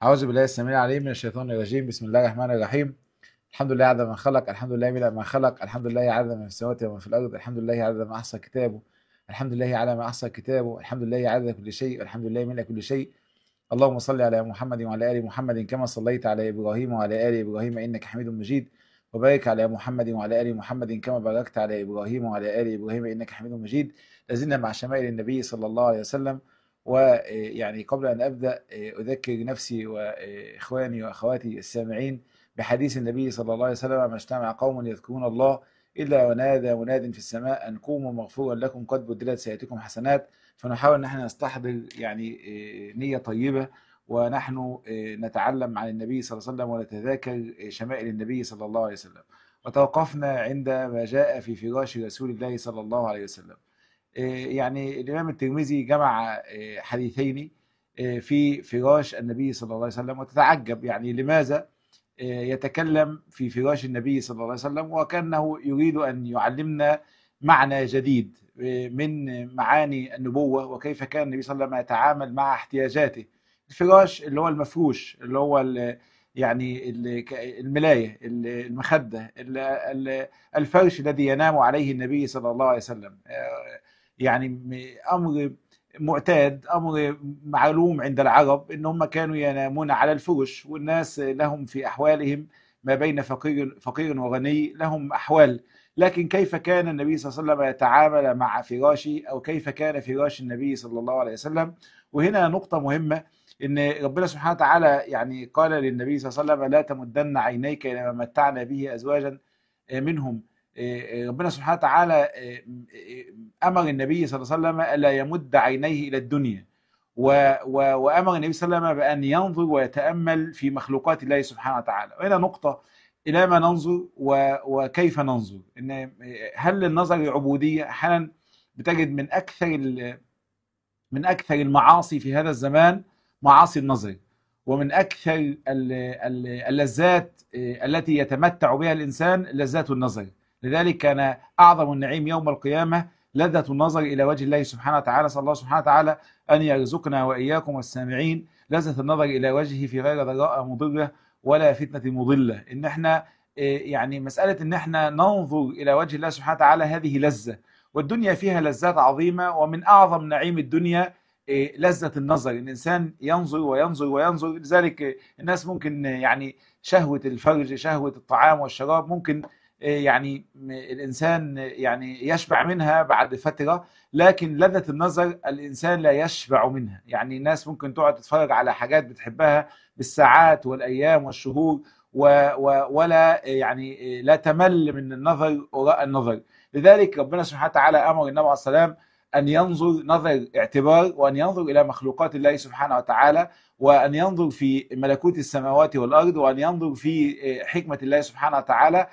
أعوذ بالله السميع العليم من الشيطان الرجيم بسم الله الرحمن الرحيم الحمد لله عدد ما خلق الحمد لله ملء ما خلق الحمد لله عدد ما في السماوات وما في الأرض الحمد لله عدد ما أحصى كتابه الحمد لله على ما أحصى كتابه الحمد لله عدد كل شيء الحمد لله ملء كل شيء اللهم صل على محمد وعلى آل محمد كما صليت على إبراهيم وعلى آل إبراهيم إنك حميد مجيد وبارك على محمد وعلى آل محمد كما باركت على إبراهيم وعلى آل إبراهيم إنك حميد مجيد لازلنا مع شمائل النبي صلى الله عليه وسلم ويعني قبل أن أبدأ أذكر نفسي وإخواني وأخواتي السامعين بحديث النبي صلى الله عليه وسلم ما اجتمع قوم يذكرون الله إلا ونادى مناد في السماء أن قوموا مغفورا لكم قد بدلت سيئاتكم حسنات فنحاول أن احنا نستحضر يعني نية طيبة ونحن نتعلم عن النبي صلى الله عليه وسلم ونتذاكر شمائل النبي صلى الله عليه وسلم وتوقفنا عند ما جاء في فراش رسول الله صلى الله عليه وسلم يعني الإمام الترمذي جمع حديثين في فراش النبي صلى الله عليه وسلم وتتعجب يعني لماذا يتكلم في فراش النبي صلى الله عليه وسلم وكأنه يريد أن يعلمنا معنى جديد من معاني النبوة وكيف كان النبي صلى الله عليه وسلم يتعامل مع احتياجاته الفراش اللي هو المفروش اللي هو يعني الملاية المخدة الفرش الذي ينام عليه النبي صلى الله عليه وسلم يعني امر معتاد امر معلوم عند العرب ان هم كانوا ينامون على الفرش والناس لهم في احوالهم ما بين فقير فقير وغني لهم احوال لكن كيف كان النبي صلى الله عليه وسلم يتعامل مع فراشي او كيف كان فراش النبي صلى الله عليه وسلم وهنا نقطه مهمه ان ربنا سبحانه وتعالى يعني قال للنبي صلى الله عليه وسلم لا تمدن عينيك الى ما متعنا به ازواجا منهم ربنا سبحانه وتعالى امر النبي صلى الله عليه وسلم الا يمد عينيه الى الدنيا و و وامر النبي صلى الله عليه وسلم بان ينظر ويتامل في مخلوقات الله سبحانه وتعالى وهنا نقطه الى ما ننظر و وكيف ننظر ان هل للنظر عبوديه احيانا بتجد من اكثر من اكثر المعاصي في هذا الزمان معاصي النظر ومن اكثر اللذات التي يتمتع بها الانسان لذات النظر لذلك كان أعظم النعيم يوم القيامة لذة النظر إلى وجه الله سبحانه وتعالى صلى الله سبحانه وتعالى أن يرزقنا وإياكم والسامعين لذة النظر إلى وجهه في غير ضراء مضرة ولا فتنة مضلة إن احنا يعني مسألة إن احنا ننظر إلى وجه الله سبحانه وتعالى هذه لذة والدنيا فيها لذات عظيمة ومن أعظم نعيم الدنيا لذة النظر الإنسان ينظر وينظر وينظر لذلك الناس ممكن يعني شهوة الفرج شهوة الطعام والشراب ممكن يعني الانسان يعني يشبع منها بعد فتره لكن لذه النظر الانسان لا يشبع منها يعني الناس ممكن تقعد تتفرج على حاجات بتحبها بالساعات والايام والشهور و و ولا يعني لا تمل من النظر وراء النظر لذلك ربنا سبحانه وتعالى امر النبي عليه السلام ان ينظر نظر اعتبار وان ينظر الى مخلوقات الله سبحانه وتعالى وان ينظر في ملكوت السماوات والارض وان ينظر في حكمه الله سبحانه وتعالى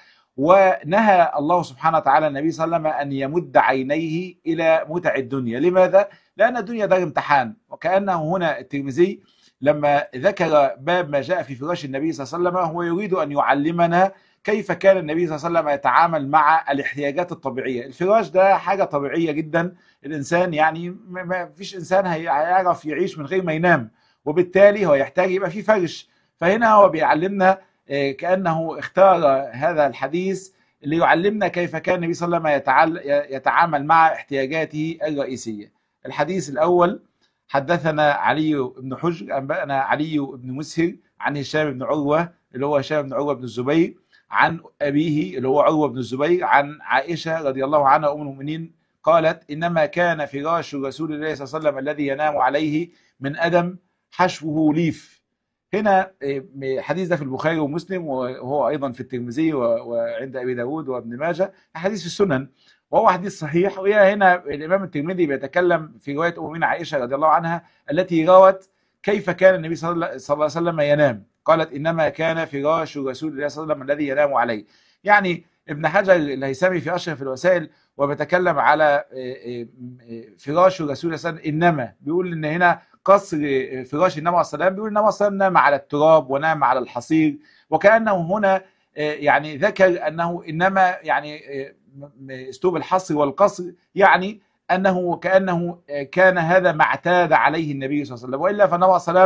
ونهى الله سبحانه وتعالى النبي صلى الله عليه وسلم ان يمد عينيه الى متع الدنيا، لماذا؟ لان الدنيا دار امتحان، وكانه هنا الترمذي لما ذكر باب ما جاء في فراش النبي صلى الله عليه وسلم هو يريد ان يعلمنا كيف كان النبي صلى الله عليه وسلم يتعامل مع الاحتياجات الطبيعيه، الفراش ده حاجه طبيعيه جدا، الانسان يعني ما فيش انسان هيعرف يعيش من غير ما ينام، وبالتالي هو يحتاج يبقى في فرش، فهنا هو بيعلمنا كأنه اختار هذا الحديث ليعلمنا كيف كان النبي صلى الله عليه وسلم يتعامل مع احتياجاته الرئيسية الحديث الأول حدثنا علي بن حجر أنبأنا علي بن مسهر عن هشام بن عروة اللي هو هشام بن عروة بن الزبير عن أبيه اللي هو عروة بن الزبير عن عائشة رضي الله عنها أم المؤمنين قالت إنما كان فراش رسول الله صلى الله عليه وسلم الذي ينام عليه من أدم حشوه ليف هنا حديث ده في البخاري ومسلم وهو ايضا في الترمذي وعند ابي داود وابن ماجه حديث في السنن وهو حديث صحيح وهي هنا الامام الترمذي بيتكلم في روايه امنا عائشه رضي الله عنها التي روت كيف كان النبي صلى الله عليه وسلم ينام قالت انما كان فراش رسول الله صلى الله عليه وسلم الذي ينام عليه يعني ابن حجر الهيثمي في اشرف الوسائل وبيتكلم على فراش رسول الله صلى الله عليه وسلم انما بيقول ان هنا قصر فراش النبي عليه السلام بيقول النبي عليه نام على التراب ونام على الحصير وكانه هنا يعني ذكر انه انما يعني اسلوب الحصر والقصر يعني انه كانه كان هذا ما اعتاد عليه النبي صلى الله عليه وسلم والا فالنبي عليه السلام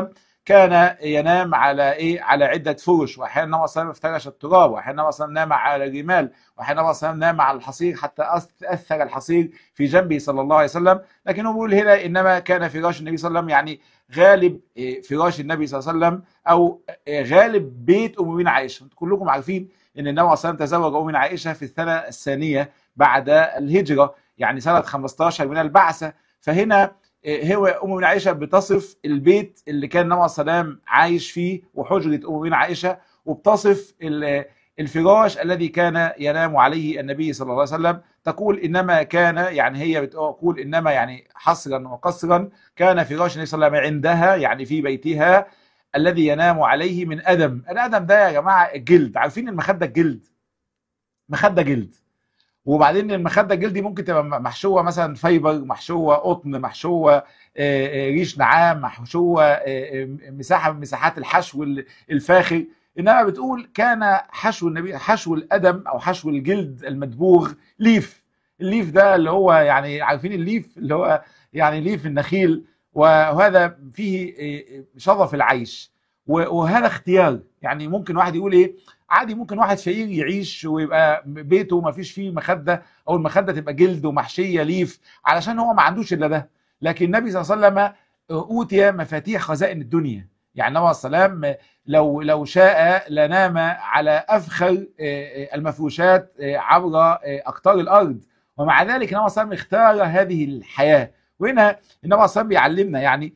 كان ينام على ايه على عده فرش واحيانا النبي صلى الله عليه وسلم افترش التراب واحيانا النبي صلى الله عليه وسلم نام على الرمال واحيانا النبي صلى الله عليه وسلم نام على الحصير حتى أث- اثر الحصير في جنبه صلى الله عليه وسلم لكن هو بيقول هنا انما كان فراش النبي صلى الله عليه وسلم يعني غالب إيه، فراش النبي صلى الله عليه وسلم او إيه، غالب بيت ام المؤمنين عائشه انتم كلكم عارفين ان النبي صلى الله عليه وسلم تزوج ام عائشه في السنه الثانيه بعد الهجره يعني سنه 15 من البعثه فهنا إيه، هو ام من عائشه بتصف البيت اللي كان النبي صلى الله عليه وسلم عايش فيه وحجره ام من عائشه وبتصف ال- الفراش الذي كان ينام عليه النبي صلى الله عليه وسلم تقول انما كان يعني هي بتقول انما يعني حصرا وقصرا كان فراش النبي صلى الله عليه وسلم عندها يعني في بيتها الذي ينام عليه من ادم الادم ده يا جماعه الجلد عارفين المخده الجلد مخده جلد وبعدين المخده الجلدي ممكن تبقى محشوه مثلا فايبر محشوه قطن محشوه آه، آه، ريش نعام محشوه آه، آه، مساحه من مساحات الحشو ال- الفاخر انما بتقول كان حشو النبي حشو الادم او حشو الجلد المدبوغ ليف الليف ده اللي هو يعني عارفين الليف اللي هو يعني ليف النخيل وهذا فيه آه، شظف العيش و- وهذا اختيار يعني ممكن واحد يقول ايه عادي ممكن واحد فقير يعيش ويبقى بيته ما فيش فيه مخده او المخده تبقى جلد ومحشيه ليف علشان هو ما عندوش الا ده لكن النبي صلى الله عليه وسلم اوتي مفاتيح خزائن الدنيا يعني النبي صلى الله عليه وسلم لو لو شاء لنام على افخر المفروشات عبر اقطار الارض ومع ذلك النبي صلى الله عليه وسلم اختار هذه الحياه وهنا النبي صلى الله عليه وسلم بيعلمنا يعني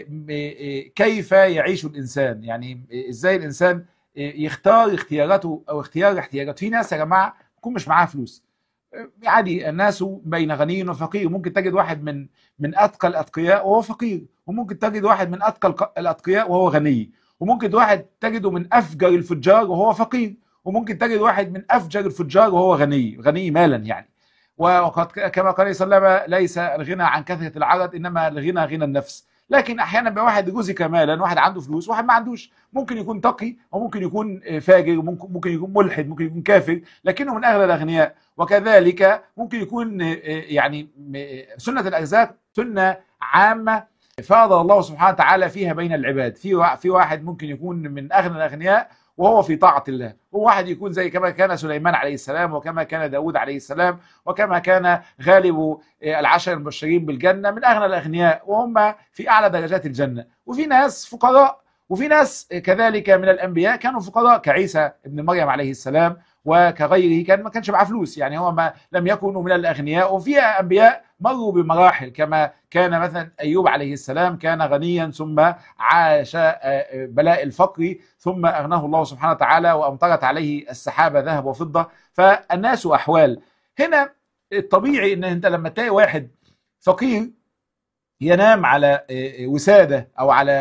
كيف يعيش الانسان يعني ازاي الانسان يختار اختياراته او اختيار احتياجاته في ناس يا جماعه يكون مش معاها فلوس عادي الناس بين غني وفقير ممكن تجد واحد من من اتقى الاتقياء وهو فقير وممكن تجد واحد من اتقى الاتقياء وهو غني وممكن واحد تجده من افجر الفجار وهو فقير وممكن تجد واحد من افجر الفجار وهو غني غني مالا يعني وقد كما قال صلى الله عليه وسلم ليس الغنى عن كثره العرض انما الغنى غنى النفس لكن احيانا بيبقى واحد رزق مالا واحد عنده فلوس واحد ما عندوش ممكن يكون تقي وممكن يكون فاجر ممكن ممكن يكون ملحد ممكن يكون كافر لكنه من اغنى الاغنياء وكذلك ممكن يكون يعني سنه الارزاق سنه عامه فاضل الله سبحانه وتعالى فيها بين العباد في في واحد ممكن يكون من اغنى الاغنياء وهو في طاعة الله وواحد يكون زي كما كان سليمان عليه السلام وكما كان داود عليه السلام وكما كان غالب العشر المبشرين بالجنة من أغنى الأغنياء وهم في أعلى درجات الجنة وفي ناس فقراء وفي ناس كذلك من الأنبياء كانوا فقراء كعيسى ابن مريم عليه السلام وكغيره كان ما كانش معاه فلوس يعني هو ما لم يكونوا من الاغنياء وفي انبياء مروا بمراحل كما كان مثلا ايوب عليه السلام كان غنيا ثم عاش بلاء الفقر ثم اغناه الله سبحانه وتعالى وامطرت عليه السحاب ذهب وفضه فالناس احوال هنا الطبيعي ان انت لما تلاقي واحد فقير ينام على وساده او على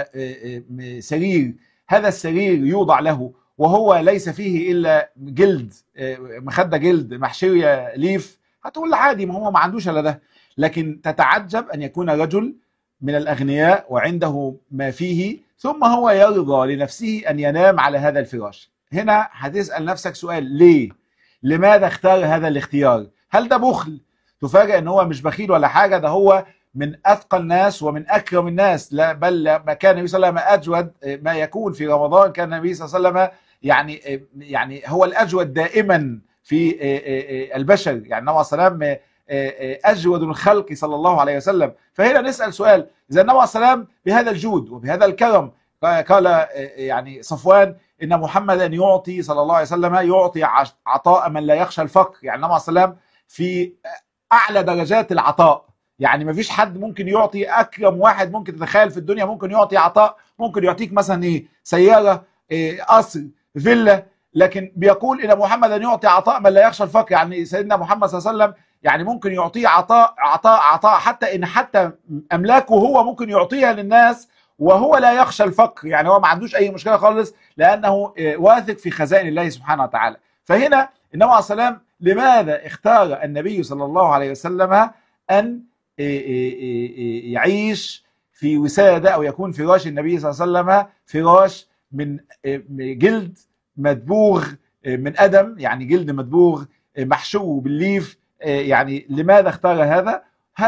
سرير هذا السرير يوضع له وهو ليس فيه الا جلد مخده جلد محشيه ليف هتقول عادي ما هو ما عندوش الا ده لكن تتعجب ان يكون رجل من الاغنياء وعنده ما فيه ثم هو يرضى لنفسه ان ينام على هذا الفراش هنا هتسال نفسك سؤال ليه لماذا اختار هذا الاختيار هل ده بخل تفاجئ ان هو مش بخيل ولا حاجه ده هو من اتقى الناس ومن اكرم الناس لا بل ما كان النبي صلى الله عليه وسلم اجود ما يكون في رمضان كان النبي صلى الله عليه وسلم يعني يعني هو الاجود دائما في البشر يعني النبي صلى الله عليه وسلم اجود الخلق صلى الله عليه وسلم فهنا نسال سؤال اذا النبي صلى الله عليه وسلم بهذا الجود وبهذا الكرم قال يعني صفوان ان محمدا يعطي صلى الله عليه وسلم يعطي عطاء من لا يخشى الفقر يعني النبي صلى الله عليه وسلم في اعلى درجات العطاء يعني ما فيش حد ممكن يعطي اكرم واحد ممكن تتخيل في الدنيا ممكن يعطي عطاء ممكن يعطيك مثلا ايه سياره إيه قصر فيلا لكن بيقول ان محمدا يعطي عطاء من لا يخشى الفقر يعني سيدنا محمد صلى الله عليه وسلم يعني ممكن يعطيه عطاء عطاء عطاء حتى ان حتى املاكه هو ممكن يعطيها للناس وهو لا يخشى الفقر يعني هو ما عندوش اي مشكله خالص لانه واثق في خزائن الله سبحانه وتعالى فهنا النبي عليه السلام لماذا اختار النبي صلى الله عليه وسلم ان يعيش في وساده او يكون فراش النبي صلى الله عليه وسلم فراش من جلد مدبوغ من ادم يعني جلد مدبوغ محشو بالليف يعني لماذا اختار هذا؟ هذا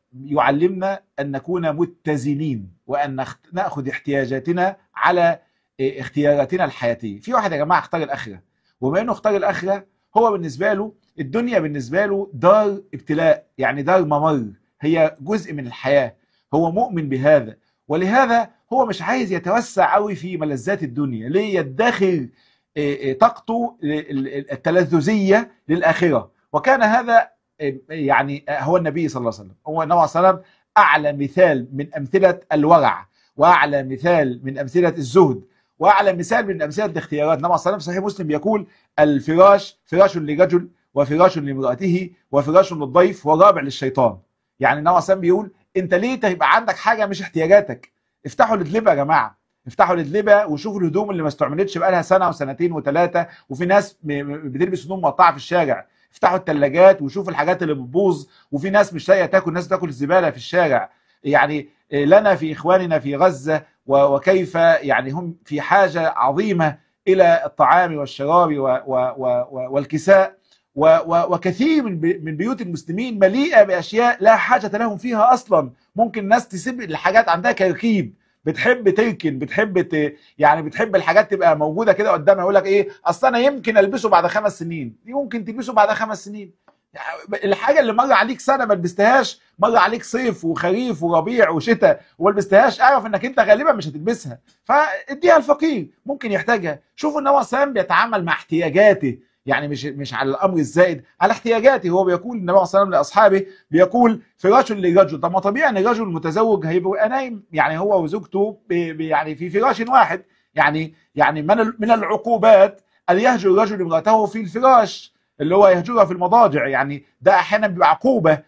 يعلمنا ان نكون متزنين وان نخت- ناخذ احتياجاتنا على إيه، اختياراتنا الحياتيه في واحد يا جماعه اختار الاخره وبما انه اختار الاخره هو بالنسبه له الدنيا بالنسبه له دار ابتلاء يعني دار ممر هي جزء من الحياه هو مؤمن بهذا ولهذا هو مش عايز يتوسع قوي في ملذات الدنيا ليه يدخر إيه، إيه، طاقته ال- ال- التلذذيه للاخره وكان هذا إيه، يعني هو النبي صلى الله عليه وسلم هو النبي صلى الله عليه وسلم اعلى مثال من امثله الورع واعلى مثال من امثله الزهد واعلى مثال من امثله الاختيارات النبي صلى الله عليه وسلم في صحيح مسلم يقول الفراش فراش لرجل وفراش لامراته وفراش للضيف ورابع للشيطان يعني النبي صلى الله عليه وسلم بيقول انت ليه تبقى عندك حاجه مش احتياجاتك افتحوا الادلبه يا جماعه افتحوا الادلبه وشوفوا الهدوم اللي ما استعملتش بقالها سنه وسنتين وثلاثه وفي ناس م- م- بتلبس هدوم مقطعه في الشارع افتحوا الثلاجات وشوفوا الحاجات اللي بتبوظ وفي ناس مش لاقيه تاكل ناس تاكل الزباله في الشارع يعني إيه، لنا في اخواننا في غزه و- وكيف يعني هم في حاجه عظيمه الى الطعام والشراب و- و- و- و- والكساء و- و- وكثير من بي- من بيوت المسلمين مليئه باشياء لا حاجه لهم فيها اصلا ممكن الناس تسيب الحاجات عندها كركيب بتحب تركن بتحب ت... يعني بتحب الحاجات تبقى موجوده كده قدامها يقول لك ايه اصل انا يمكن البسه بعد خمس سنين يمكن تلبسه بعد خمس سنين يعني الحاجه اللي مر عليك سنه ما لبستهاش مر عليك صيف وخريف وربيع وشتاء وما لبستهاش اعرف انك انت غالبا مش هتلبسها فاديها الفقير ممكن يحتاجها شوفوا ان هو سام بيتعامل مع احتياجاته يعني مش مش على الامر الزائد على احتياجاته هو بيقول النبي صلى الله عليه وسلم لاصحابه بيقول فراش لرجل طب ما طبيعي ان الرجل المتزوج هيبقى نايم يعني هو وزوجته ب- ب- يعني في فراش واحد يعني يعني من ال- من العقوبات ان يهجر الرجل امراته في الفراش اللي هو يهجرها في المضاجع يعني ده احيانا بيبقى عقوبه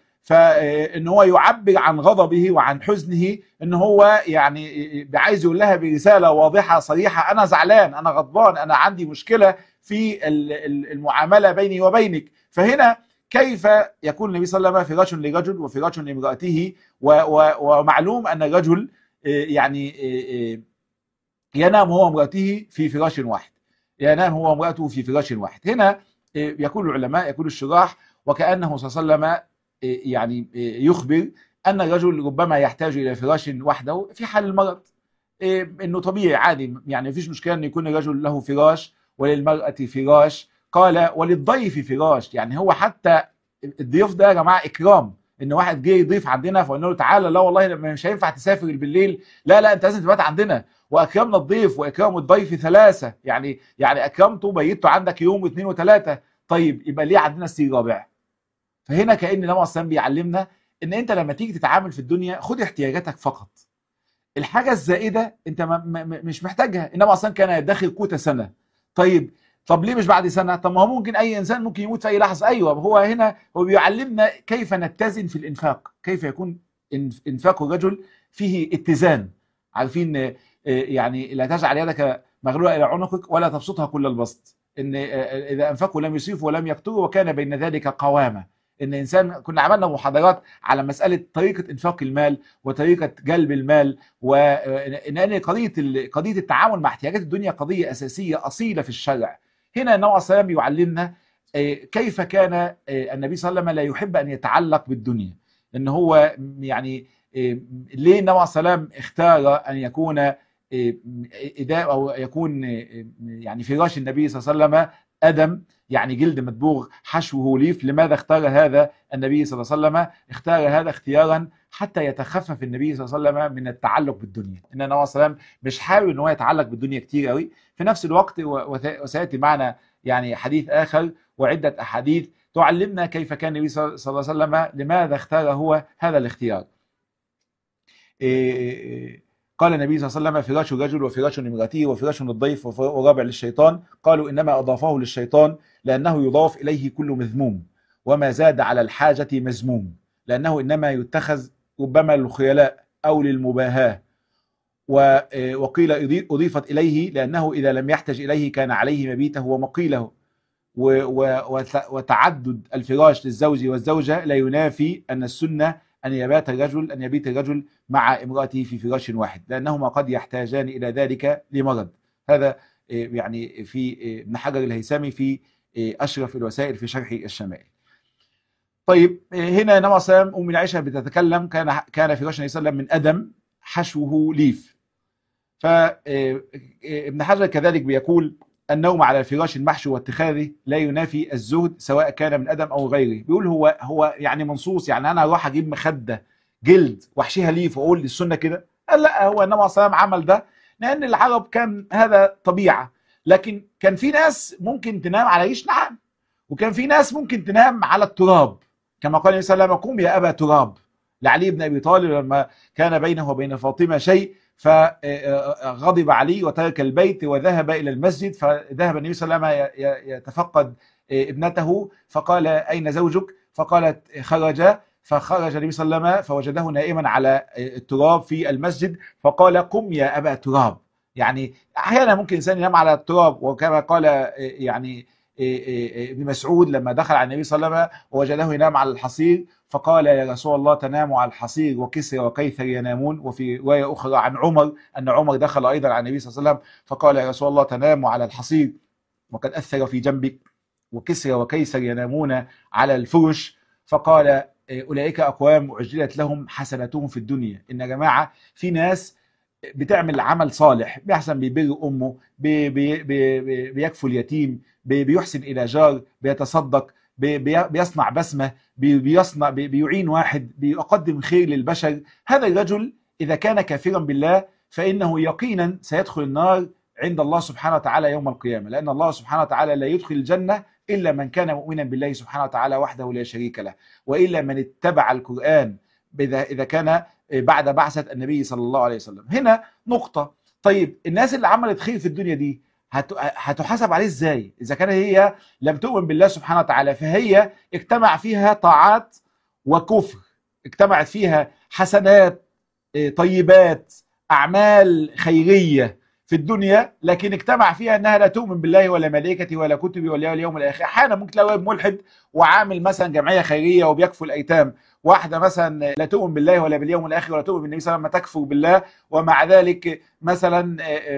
فان هو يعبر عن غضبه وعن حزنه ان هو يعني عايز يقول لها برساله واضحه صريحه انا زعلان انا غضبان انا عندي مشكله في ال- ال- المعامله بيني وبينك فهنا كيف يكون النبي صلى الله عليه وسلم فراش لرجل وفراش لامراته و- و- ومعلوم ان الرجل آه، يعني آه، آه، ينام هو وامراته في فراش واحد ينام هو وامراته في فراش واحد هنا آه، يقول العلماء يقول الشراح وكانه صلى الله عليه وسلم آه، يعني آه، يخبر ان الرجل ربما يحتاج الى فراش وحده في حال المرض إيه، انه طبيعي عادي يعني مفيش مشكله ان يكون الرجل له فراش وللمراه فراش قال وللضيف فراش يعني هو حتى الضيوف ده يا جماعه اكرام ان واحد جه يضيف عندنا فقلنا له تعالى لا والله مش هينفع تسافر بالليل لا لا انت لازم تبات عندنا واكرمنا الضيف واكرام الضيف ثلاثه يعني يعني اكرمته بيته عندك يوم واثنين وثلاثه طيب يبقى ليه عندنا سرير رابع فهنا كان النبي عليه الصلاه بيعلمنا ان انت لما تيجي تتعامل في الدنيا خد احتياجاتك فقط الحاجه الزائده انت ما ما ما- مش محتاجها النبي اصلا كان يدخر قوت سنه طيب طب ليه مش بعد سنه طب ما هو ممكن اي انسان ممكن يموت في اي لحظه ايوه هو هنا هو بيعلمنا كيف نتزن في الانفاق كيف يكون إنف- انفاق الرجل فيه اتزان عارفين آه، آه، يعني لا تجعل يدك مغلوله الى عنقك ولا تبسطها كل البسط ان آه، آه، اذا انفقوا لم يسرفوا ولم يقتروا وكان بين ذلك قوامه ان انسان كنا عملنا محاضرات على مساله طريقه انفاق المال وطريقه جلب المال وان ان قضيه ال- قضيه التعامل مع احتياجات الدنيا قضيه اساسيه اصيله في الشرع هنا النبي صلى الله عليه وسلم يعلمنا آه، كيف كان آه، النبي صلى الله عليه وسلم لا يحب ان يتعلق بالدنيا ان هو يعني آه، ليه النبي صلى الله عليه وسلم اختار ان يكون آه، إداء او يكون آه، يعني فراش النبي صلى الله عليه وسلم ادم يعني جلد مدبوغ حشوه ليف لماذا اختار هذا النبي صلى الله عليه وسلم اختار هذا اختيارا حتى يتخفف النبي صلى الله عليه وسلم من التعلق بالدنيا ان النبي صلى الله عليه وسلم مش حابب ان هو يتعلق بالدنيا كتير قوي في نفس الوقت و- وث- وسياتي معنا يعني حديث اخر وعده احاديث تعلمنا كيف كان النبي صلى الله عليه وسلم لماذا اختار هو هذا الاختيار إيه إيه قال النبي صلى الله عليه وسلم فراش الرجل وفراش لامرأته وفراش للضيف وف- ورابع للشيطان قالوا انما اضافه للشيطان لانه يضاف اليه كل مذموم وما زاد على الحاجه مذموم لانه انما يتخذ ربما للخيلاء او للمباهاه و- آه، وقيل أضي- اضيفت اليه لانه اذا لم يحتج اليه كان عليه مبيته ومقيله و- و- وت- وتعدد الفراش للزوج والزوجه لا ينافي ان السنه ان يبات الرجل ان يبيت الرجل مع امراته في فراش واحد لانهما قد يحتاجان الى ذلك لمرض هذا آه، يعني في آه، ابن حجر الهيثمي في آه، اشرف الوسائل في شرح الشمائل طيب هنا النبي صلى الله عليه وسلم ام عائشه بتتكلم كان كان فراش النبي صلى الله عليه وسلم من ادم حشوه ليف فابن حجر كذلك بيقول النوم على الفراش المحشو واتخاذه لا ينافي الزهد سواء كان من ادم او غيره بيقول هو هو يعني منصوص يعني انا اروح اجيب مخده جلد واحشيها ليف واقول السنه كده قال لا هو النبي صلى الله عليه وسلم عمل ده لان العرب كان هذا طبيعه لكن كان في ناس ممكن تنام على ريش نعم وكان في ناس ممكن تنام على التراب كما قال النبي صلى الله عليه وسلم قم يا ابا تراب لعلي بن ابي طالب لما كان بينه وبين فاطمه شيء فغضب علي وترك البيت وذهب الى المسجد فذهب النبي صلى الله عليه وسلم يتفقد ابنته فقال اين زوجك؟ فقالت خرج فخرج النبي صلى الله عليه وسلم فوجده نائما على التراب في المسجد فقال قم يا ابا تراب يعني احيانا ممكن الانسان ينام على التراب وكما قال يعني ابن مسعود لما دخل على النبي صلى الله عليه وسلم ووجده ينام على الحصير فقال يا رسول الله تنام على الحصير وكسرى وقيثر ينامون وفي روايه اخرى عن عمر ان عمر دخل ايضا على النبي صلى الله عليه وسلم فقال يا رسول الله تنام على الحصير وقد اثر في جنبك وكسرى وقيصر ينامون على الفرش فقال اولئك اقوام اجلت لهم حسناتهم في الدنيا ان يا جماعه في ناس بتعمل عمل صالح بيحسن بيبر امه بي بي بي بيكفل اليتيم بيحسن الى جار بيتصدق بيصنع بسمه بيصنع بيعين واحد بيقدم خير للبشر هذا الرجل اذا كان كافرا بالله فانه يقينا سيدخل النار عند الله سبحانه وتعالى يوم القيامه لان الله سبحانه وتعالى لا يدخل الجنه الا من كان مؤمنا بالله سبحانه وتعالى وحده لا شريك له والا من اتبع القران اذا كان بعد بعثه النبي صلى الله عليه وسلم هنا نقطه طيب الناس اللي عملت خير في الدنيا دي هتحاسب عليه ازاي اذا كانت هي لم تؤمن بالله سبحانه وتعالى فهي اجتمع فيها طاعات وكفر اجتمعت فيها حسنات طيبات اعمال خيريه في الدنيا لكن اجتمع فيها انها لا تؤمن بالله ولا ملائكته ولا كتبه ولا اليوم الاخر احيانا ممكن تلاقي ملحد وعامل مثلا جمعيه خيريه وبيكفل الايتام واحده مثلا لا تؤمن بالله ولا باليوم الاخر ولا تؤمن بالنبي صلى الله عليه وسلم تكفر بالله ومع ذلك مثلا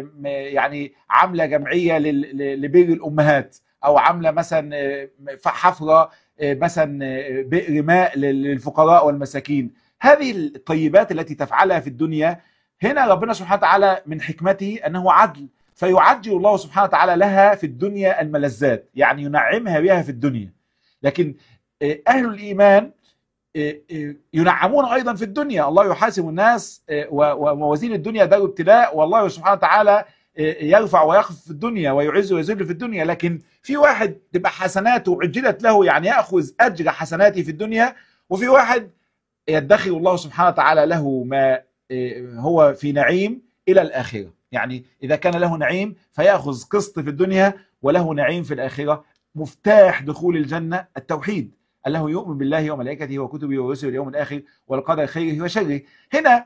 يعني عامله جمعيه لبر الامهات او عامله مثلا حفره مثلا بئر ماء للفقراء والمساكين هذه الطيبات التي تفعلها في الدنيا هنا ربنا سبحانه وتعالى من حكمته انه عدل فيعجل الله سبحانه وتعالى لها في الدنيا الملذات يعني ينعمها بها في الدنيا لكن اهل الايمان ينعمون ايضا في الدنيا الله يحاسب الناس وموازين الدنيا دار ابتلاء والله سبحانه وتعالى يرفع ويخفض في الدنيا ويعز ويذل في الدنيا لكن في واحد تبقى حسناته عجلت له يعني ياخذ اجر حسناته في الدنيا وفي واحد يدخر الله سبحانه وتعالى له ما هو في نعيم الى الاخره يعني اذا كان له نعيم فياخذ قسط في الدنيا وله نعيم في الاخره مفتاح دخول الجنه التوحيد انه يؤمن بالله وملائكته وكتبه ورسله واليوم الاخر والقدر خيره وشره هنا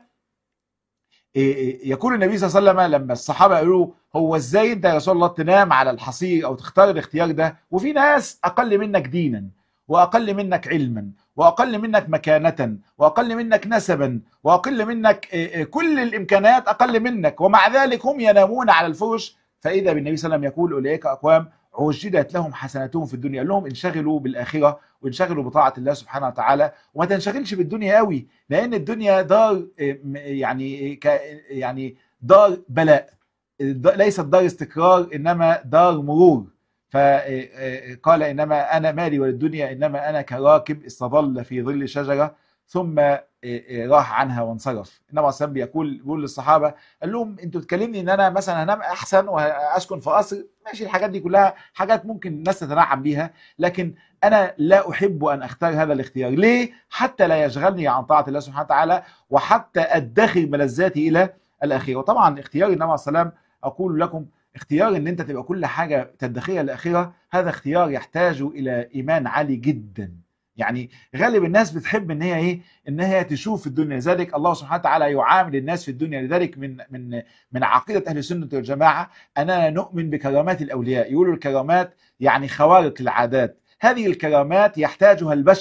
يقول النبي صلى الله عليه وسلم لما الصحابه قالوا هو ازاي انت يا رسول الله تنام على الحصير او تختار الاختيار ده وفي ناس اقل منك دينا واقل منك علما واقل منك مكانه واقل منك نسبا واقل منك كل الامكانيات اقل منك ومع ذلك هم ينامون على الفرش فاذا بالنبي صلى الله عليه وسلم يقول اولئك اقوام عجلت لهم حسناتهم في الدنيا قال لهم انشغلوا بالاخره وانشغلوا بطاعه الله سبحانه وتعالى وما تنشغلش بالدنيا قوي لان الدنيا دار يعني يعني دار بلاء ليست دار استقرار انما دار مرور فقال انما انا مالي وللدنيا انما انا كراكب استظل في ظل شجره ثم راح عنها وانصرف النبي صلى الله بيقول بيقول للصحابه قال لهم انتوا تكلمني ان انا مثلا هنام احسن واسكن في قصر ماشي الحاجات دي كلها حاجات ممكن الناس تتنعم بيها لكن انا لا احب ان اختار هذا الاختيار ليه حتى لا يشغلني عن طاعه الله سبحانه وتعالى وحتى ادخر ملذاتي الى الاخره وطبعا اختيار النبي عليه السلام اقول لكم اختيار ان انت تبقى كل حاجه تدخرها الاخره هذا اختيار يحتاج الى ايمان عالي جدا يعني غالب الناس بتحب ان هي ايه ان هي تشوف الدنيا لذلك الله سبحانه وتعالى يعامل الناس في الدنيا لذلك من من من عقيده اهل السنه والجماعه اننا نؤمن بكرامات الاولياء يقولوا الكرامات يعني خوارق العادات هذه الكرامات يحتاجها البشر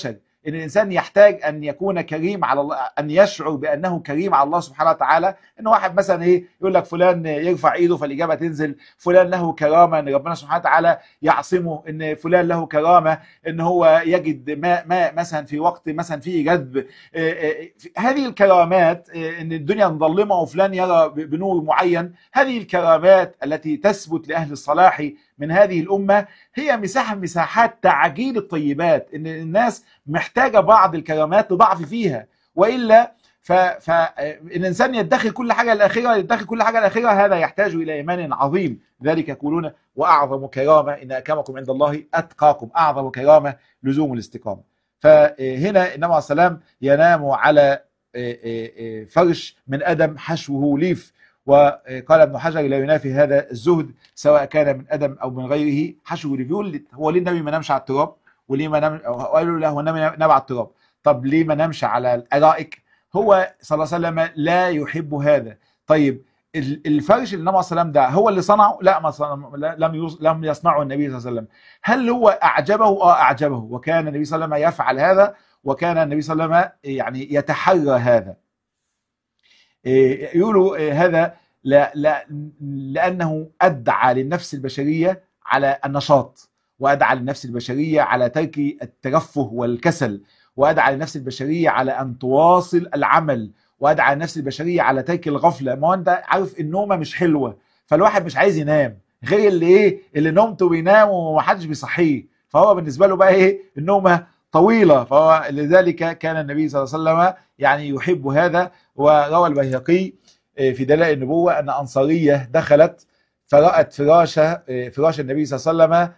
ان الانسان يحتاج ان يكون كريم على الله ان يشعر بانه كريم على الله سبحانه وتعالى ان واحد مثلا ايه يقول لك فلان يرفع ايده فالاجابه تنزل فلان له كرامه ان ربنا سبحانه وتعالى يعصمه ان فلان له كرامه ان هو يجد ما ما مثلا في وقت مثلا فيه جذب آه، آه، هذه الكرامات آه، ان الدنيا مظلمه وفلان يرى ب- بنور معين هذه الكرامات التي تثبت لاهل الصلاح من هذه الامه هي مساحه من مساحات تعجيل الطيبات ان الناس محتاجه بعض الكرامات لضعف فيها والا فالانسان يدخر كل حاجه الاخره يدخر كل حاجه الاخره هذا يحتاج الى ايمان عظيم ذلك يقولون واعظم كرامه ان اكرمكم عند الله اتقاكم اعظم كرامه لزوم الاستقامه فهنا النبي عليه السلام ينام على فرش من ادم حشوه ليف وقال ابن حجر لا ينافي هذا الزهد سواء كان من ادم او من غيره حشوه ليف يقول هو ليه النبي ما نامش على التراب وليه ما نام قالوا له هو النبي نام على التراب طب ليه ما نامش على الارائك هو صلى الله عليه وسلم لا يحب هذا طيب ال- الفرش اللي النبي صلى الله عليه وسلم ده هو اللي صنعه لا ما صنع لا- لم يص- لم يصنعه النبي صلى الله عليه وسلم هل هو اعجبه اه اعجبه وكان النبي صلى الله عليه وسلم يفعل هذا وكان النبي صلى الله عليه وسلم يعني يتحرى هذا إيه، يقولوا إيه، هذا لا لا لانه ادعى للنفس البشريه على النشاط وادعى للنفس البشريه على ترك الترفه والكسل وادعى للنفس البشريه على ان تواصل العمل وادعى للنفس البشريه على ترك الغفله ما هو انت عارف النومه مش حلوه فالواحد مش عايز ينام غير اللي ايه اللي نومته بينام ومحدش بيصحيه فهو بالنسبه له بقى ايه النومه طويله فهو لذلك كان النبي صلى الله عليه وسلم يعني يحب هذا وروى البيهقي في دلائل النبوه ان انصاريه دخلت فرات فراشه فراش النبي صلى الله عليه وسلم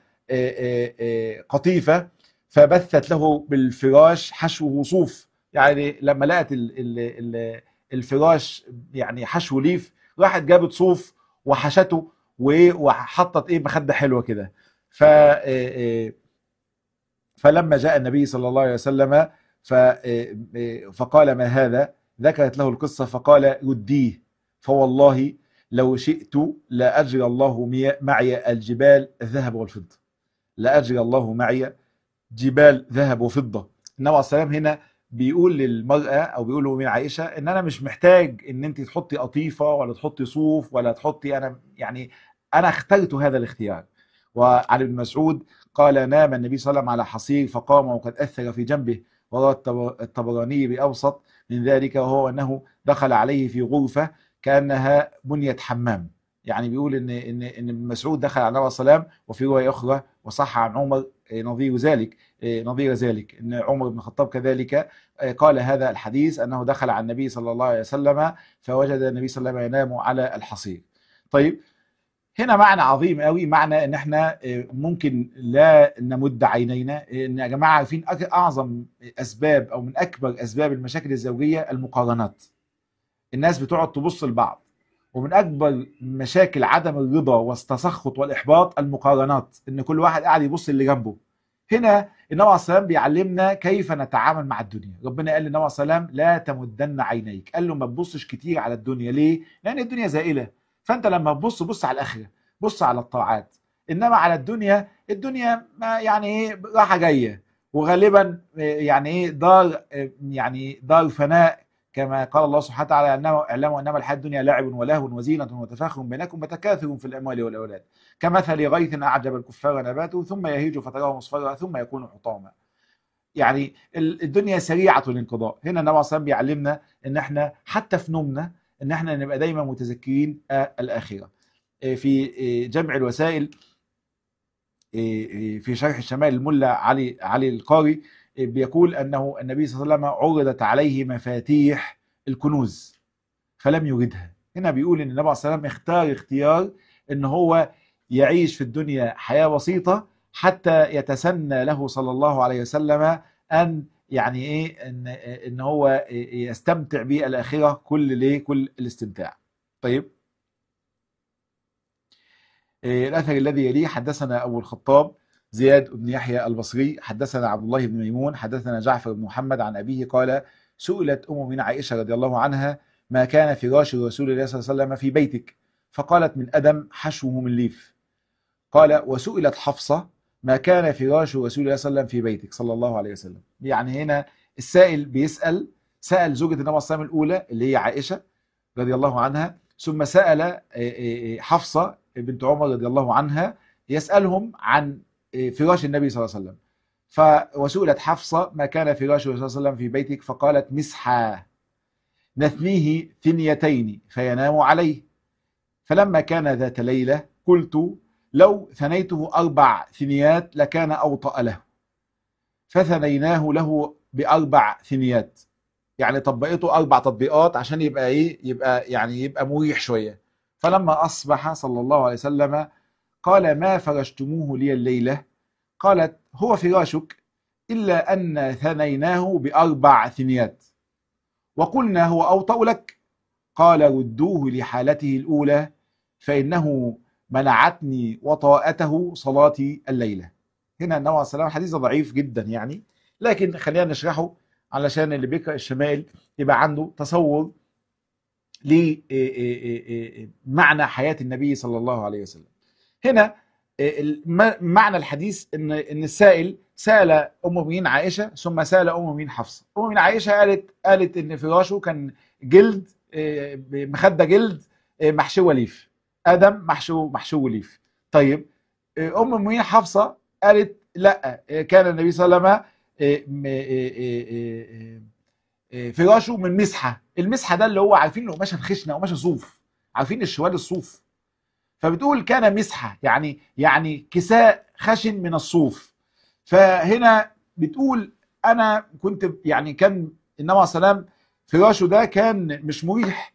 قطيفه فبثت له بالفراش حشوه صوف يعني لما لقت ال- ال- ال- الفراش يعني حشو ليف راحت جابت صوف وحشته وايه وحطت ايه مخده حلوه كده ف فلما جاء النبي صلى الله عليه وسلم ف فقال ما هذا ذكرت له القصه فقال رديه فوالله لو شئت لاجرى الله مي- معي الجبال الذهب والفضه لاجرى الله معي جبال ذهب وفضه النبي عليه السلام هنا بيقول للمرأة أو بيقول له من عائشة إن أنا مش محتاج إن أنت تحطي قطيفة ولا تحطي صوف ولا تحطي أنا يعني أنا اخترت هذا الاختيار وعن ابن مسعود قال نام النبي صلى الله عليه وسلم على حصير فقام وقد أثر في جنبه وروى الطب- الطبراني بأوسط من ذلك وهو أنه دخل عليه في غرفة كأنها بنية حمام يعني بيقول ان ان ان ابن مسعود دخل على النبي صلى الله عليه وسلم وفي روايه اخرى وصح عن عمر آه، نظير ذلك آه، نظير ذلك ان عمر بن الخطاب كذلك آه، قال هذا الحديث انه دخل على النبي صلى الله عليه وسلم فوجد النبي صلى الله عليه وسلم ينام على الحصير. طيب هنا معنى عظيم قوي معنى ان احنا آه، ممكن لا نمد عينينا ان يا جماعه عارفين أك- اعظم اسباب او من اكبر اسباب المشاكل الزوجيه المقارنات. الناس بتقعد تبص لبعض ومن اكبر مشاكل عدم الرضا والتسخط والاحباط المقارنات ان كل واحد قاعد يبص اللي جنبه هنا النبي عليه السلام بيعلمنا كيف نتعامل مع الدنيا ربنا قال للنبي عليه السلام لا تمدن عينيك قال له ما تبصش كتير على الدنيا ليه لان الدنيا زائله فانت لما تبص بص على الاخره بص على الطاعات انما على الدنيا الدنيا ما يعني ايه راحه جايه وغالبا يعني ايه دار يعني دار فناء كما قال الله سبحانه وتعالى انه اعلموا انما الحياه الدنيا لعب ولهو وزينه وتفاخر بينكم وتكاثر في الاموال والاولاد كمثل غيث اعجب الكفار نباته ثم يهيج فتراه مصفرا ثم يكون حطاما يعني ال- الدنيا سريعه الانقضاء هنا النبي صلى الله عليه وسلم بيعلمنا ان احنا حتى في نومنا ان احنا نبقى دايما متذكرين آه، الاخره آه، في آه، جمع الوسائل آه، في شرح الشمال الملا علي علي القاري آه، بيقول انه النبي صلى الله عليه وسلم عرضت عليه مفاتيح الكنوز فلم يجدها هنا بيقول ان النبي عليه الصلاه والسلام اختار اختيار ان هو يعيش في الدنيا حياه بسيطه حتى يتسنى له صلى الله عليه وسلم ان يعني ايه ان ان هو يستمتع بالاخره كل ليه كل الاستمتاع طيب إيه، الاثر الذي يليه حدثنا ابو الخطاب زياد بن يحيى البصري حدثنا عبد الله بن ميمون حدثنا جعفر بن محمد عن ابيه قال سئلت ام من عائشه رضي الله عنها ما كان فراش رسول الله صلى الله عليه وسلم في بيتك فقالت من ادم حشوه من ليف قال وسئلت حفصه ما كان فراش رسول الله صلى الله عليه وسلم في بيتك صلى الله عليه وسلم يعني هنا السائل بيسأل سأل زوجة النبي صلى الله عليه وسلم الأولى اللي هي عائشة رضي الله عنها ثم سأل آه، آه، آه، حفصة بنت عمر رضي الله عنها يسألهم عن آه، فراش النبي صلى الله عليه وسلم ف- وسئلت حفصة ما كان فراش الرسول صلى الله عليه وسلم في بيتك فقالت مسحا نثنيه ثنيتين فينام عليه فلما كان ذات ليلة قلت لو ثنيته أربع ثنيات لكان أوطأ له فثنيناه له بأربع ثنيات يعني طبقته أربع تطبيقات عشان يبقى إيه يبقى يعني يبقى مريح شوية فلما أصبح صلى الله عليه وسلم قال ما فرشتموه لي الليلة قالت هو فراشك إلا أن ثنيناه بأربع ثنيات وقلنا هو أوطأ لك قال ردوه لحالته الأولى فإنه منعتني وطاءته صلاتي الليلة هنا النبي عليه السلام حديث ضعيف جدا يعني لكن خلينا نشرحه علشان اللي بيقرأ الشمائل يبقى عنده تصور لمعنى حياة النبي صلى الله عليه وسلم هنا الم- معنى الحديث ان ان السائل سال ام المؤمنين عائشه ثم سال ام المؤمنين حفصه ام المؤمنين عائشه قالت قالت ان فراشه كان جلد آه، مخده جلد آه، محشوه ليف ادم محشو محشو ليف طيب آه، ام المؤمنين حفصه قالت لا آه، كان النبي صلى الله عليه وسلم آه، م- آه، آه، آه، آه، فراشه من مسحه المسحه ده اللي هو عارفين القماشه الخشنه قماشه صوف عارفين الشوال الصوف فبتقول كان مسحه يعني يعني كساء خشن من الصوف فهنا بتقول انا كنت يعني كان النبي عليه السلام فراشه ده كان مش مريح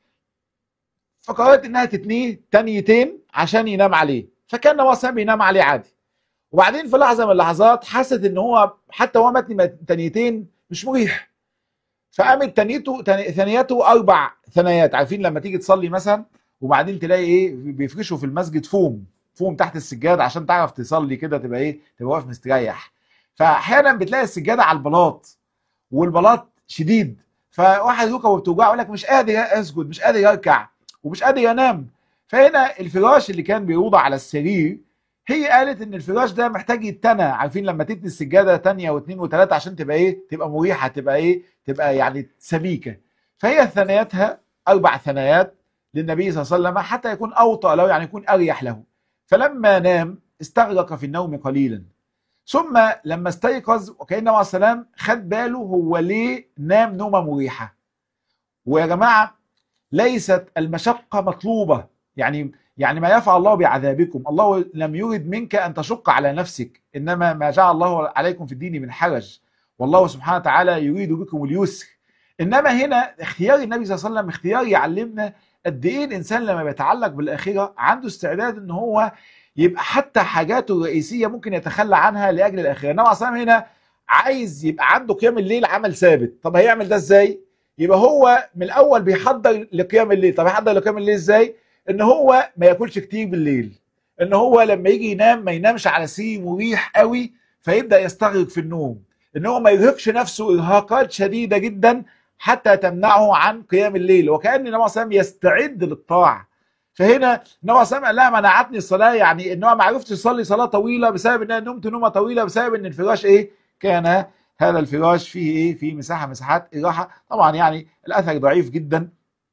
فقررت انها تتنيه تانيتين عشان ينام عليه فكان النبي عليه السلام بينام عليه عادي وبعدين في لحظه من اللحظات حست ان هو حتى هو متني تانيتين مش مريح فقامت تانيته تاني- ثنيته اربع ثنايات عارفين لما تيجي تصلي مثلا وبعدين تلاقي ايه بيفرشوا في المسجد فوم فوم تحت السجاده عشان تعرف تصلي كده تبقى ايه تبقى واقف مستريح فاحيانا بتلاقي السجاده على البلاط والبلاط شديد فواحد ركبه بتوجعه يقول لك مش قادر اسجد مش قادر اركع ومش قادر انام فهنا الفراش اللي كان بيوضع على السرير هي قالت ان الفراش ده محتاج يتنى عارفين لما تتني السجاده تانية واثنين وثلاثه عشان تبقى ايه تبقى مريحه تبقى ايه تبقى يعني سميكه فهي ثناياتها اربع ثنايات للنبي صلى الله عليه وسلم حتى يكون اوطى له يعني يكون اريح له فلما نام استغرق في النوم قليلا ثم لما استيقظ وكان النبي عليه السلام خد باله هو ليه نام نومه مريحه ويا جماعه ليست المشقه مطلوبه يعني يعني ما يفعل الله بعذابكم الله لم يرد منك ان تشق على نفسك انما ما جعل الله عليكم في الدين من حرج والله سبحانه وتعالى يريد بكم اليسر انما هنا اختيار النبي صلى الله عليه وسلم اختيار يعلمنا قد ايه الانسان لما بيتعلق بالاخره عنده استعداد ان هو يبقى حتى حاجاته الرئيسيه ممكن يتخلى عنها لاجل الاخره النبي عليه الصلاه والسلام هنا عايز يبقى عنده قيام الليل عمل ثابت طب هيعمل ده ازاي يبقى هو من الاول بيحضر لقيام الليل طب هيحضر لقيام الليل ازاي ان هو ما ياكلش كتير بالليل ان هو لما يجي ينام ما ينامش على سرير مريح قوي فيبدا يستغرق في النوم ان هو ما يرهقش نفسه ارهاقات شديده جدا حتى تمنعه عن قيام الليل وكان النبي صلى الله عليه وسلم يستعد للطاعه فهنا النبي صلى الله عليه وسلم قال لها منعتني الصلاه يعني ان هو ما عرفتش يصلي صلاه طويله بسبب ان انا نمت نومه طويله بسبب ان الفراش ايه كان هذا الفراش فيه ايه فيه مساحه مساحات الراحه طبعا يعني الاثر ضعيف جدا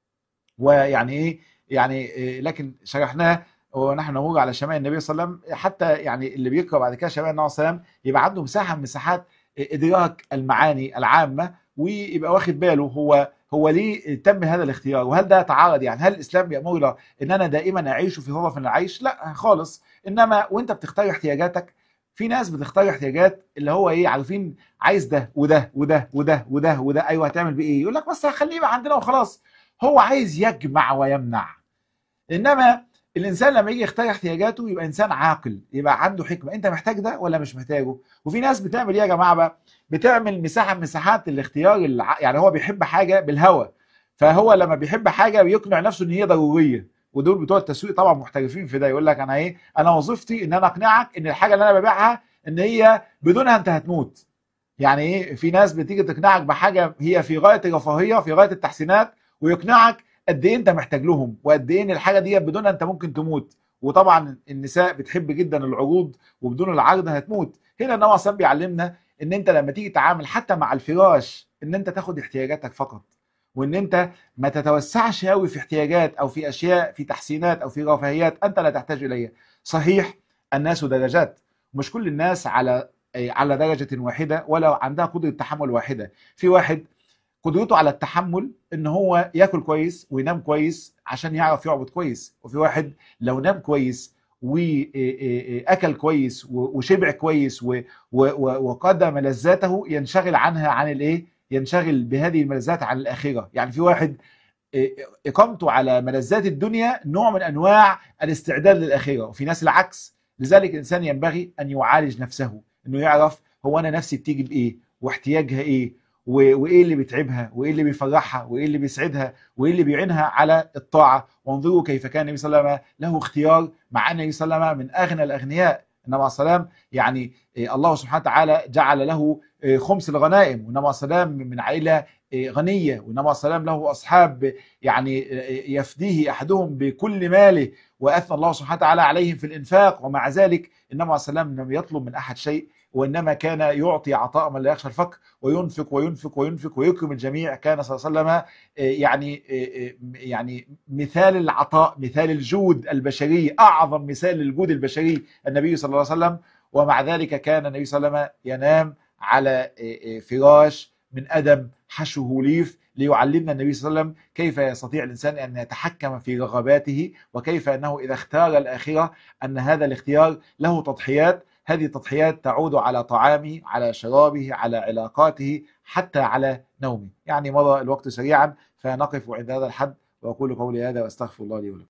ويعني ايه يعني إيه لكن شرحناه ونحن نمر على شمال النبي صلى الله عليه وسلم حتى يعني اللي بيقرا بعد كده شمال النبي صلى الله عليه وسلم يبقى عنده مساحه من مساحات ادراك المعاني العامه ويبقى واخد باله هو هو ليه تم هذا الاختيار وهل ده يتعارض يعني هل الاسلام بيامرنا ان انا دائما اعيش في ظرف من العيش لا خالص انما وانت بتختار احتياجاتك في ناس بتختار احتياجات اللي هو ايه عارفين عايز ده وده وده وده وده وده ايوه هتعمل بايه يقول لك بس هخليه يبقى عندنا وخلاص هو عايز يجمع ويمنع انما الانسان لما يجي يختار احتياجاته يبقى انسان عاقل يبقى عنده حكمه انت محتاج ده ولا مش محتاجه وفي ناس بتعمل ايه يا جماعه بقى بتعمل مساحه من مساحات الاختيار الع... يعني هو بيحب حاجه بالهوى فهو لما بيحب حاجه بيقنع نفسه ان هي ضروريه ودول بتوع التسويق طبعا محترفين في ده يقول لك انا ايه انا وظيفتي ان انا اقنعك ان الحاجه اللي انا ببيعها ان هي بدونها انت هتموت يعني ايه في ناس بتيجي تقنعك بحاجه هي في غايه الرفاهيه في غايه التحسينات ويقنعك قد ايه انت محتاج لهم وقد ايه ان الحاجه دي بدونها انت ممكن تموت وطبعا النساء بتحب جدا العروض وبدون العرض هتموت هنا النبي صلى بيعلمنا ان انت لما تيجي تتعامل حتى مع الفراش ان انت تاخد احتياجاتك فقط وان انت ما تتوسعش قوي في احتياجات او في اشياء في تحسينات او في رفاهيات انت لا تحتاج اليها صحيح الناس درجات مش كل الناس على على درجة واحدة ولا عندها قدرة تحمل واحدة في واحد قدرته على التحمل ان هو ياكل كويس وينام كويس عشان يعرف يعبد كويس وفي واحد لو نام كويس واكل كويس وشبع كويس وقدم ملذاته ينشغل عنها عن الايه ينشغل بهذه الملذات عن الاخره يعني في واحد اقامته على ملذات الدنيا نوع من انواع الاستعداد للاخره وفي ناس العكس لذلك الانسان ينبغي ان يعالج نفسه انه يعرف هو انا نفسي بتيجي بايه واحتياجها ايه وايه اللي بيتعبها وايه اللي بيفرحها وايه اللي بيسعدها وايه اللي بيعينها على الطاعه وانظروا كيف كان النبي صلى الله عليه وسلم له اختيار مع ان النبي صلى الله عليه وسلم من اغنى الاغنياء النبي عليه السلام يعني الله سبحانه وتعالى جعل له خمس الغنائم والنبي عليه السلام من عائله غنيه والنبي عليه السلام له اصحاب يعني يفديه احدهم بكل ماله واثنى الله سبحانه وتعالى عليهم في الانفاق ومع ذلك النبي عليه السلام لم يطلب من احد شيء وانما كان يعطي عطاء من لا يخشى الفقر وينفق وينفق وينفق ويكرم الجميع كان صلى الله عليه وسلم يعني يعني مثال العطاء مثال الجود البشري اعظم مثال للجود البشري النبي صلى الله عليه وسلم ومع ذلك كان النبي صلى الله عليه وسلم ينام على فراش من ادم حشوه ليف ليعلمنا النبي صلى الله عليه وسلم كيف يستطيع الانسان ان يتحكم في رغباته وكيف انه اذا اختار الاخره ان هذا الاختيار له تضحيات هذه التضحيات تعود على طعامه على شرابه على علاقاته حتى على نومه يعني مضى الوقت سريعا فنقف عند هذا الحد واقول قولي هذا واستغفر الله لي ولكم